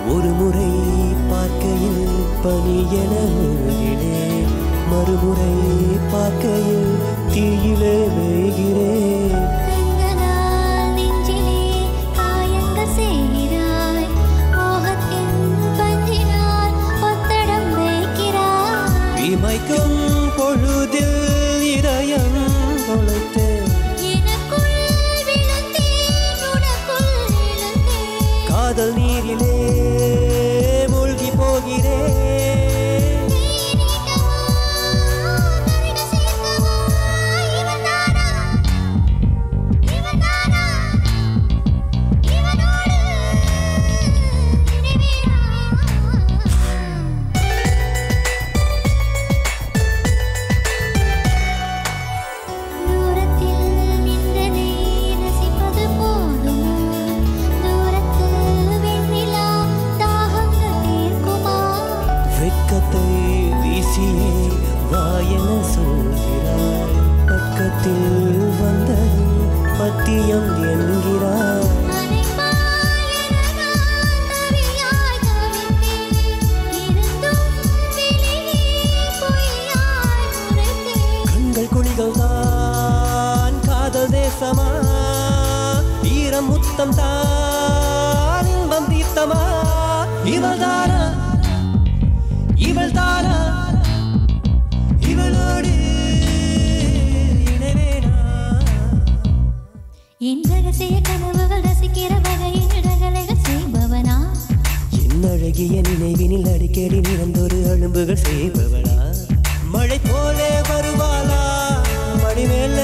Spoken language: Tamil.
ஒரு முறை பார்க்கையில் பனியென மூழ்கினேன் மறுமுறை பார்க்கையில் தீயிலே வேகிறேன் கண்களால் நெஞ்சிலே காயங்கள் செய்கிறாய் மோகத்தின் பஞ்சினால் ஒத்தடம் வைக்கிறாய் இமைக்கும் பொழுதில் இதயம் தொலைத்தேன் எனக்குள் விழுந்தேன் உனக்குள் எழுந்தேன் காதல் நீரிலே மூழ்கி போகிறேன் நீட்டவா கரைகள் சேர்க்கவா இவன் தானா இவன் தானா இவனோடு நினைவேனா தூரத்தில் நின்றனை ரசிப்பது போதுமா தூரத்தில் வெண்ணிலா தாகங்கள் தீர்க்குமா வெட்கத்தை வீசியே வாயென சொல்கிறாய் பக்கத்தில் வந்ததும் பத்தியம் என்கிறாய் அனைப்பாய் என நான் தவியாய் தவித்தேன் இருந்தும் வெளியே பொய்யாய் உரைத்தேன் கண்கள் குழிகள் தான் காதல் தேசமா ஈரம் முத்தம் தான் இன்பம் தீர்த்தமா இவள் தானா இவள் தானா இவளோடு இணைவேனா என் ரகசிய கனவுகள் ரசிக்கிற வகையில் இடங்களைகள் செய்பவனா என் அழகிய நினைவினில் அடிக்கடி நிறந்தொரு அழும்புகள் செய்பவளா மழை போலே வருவாளா மணி மேல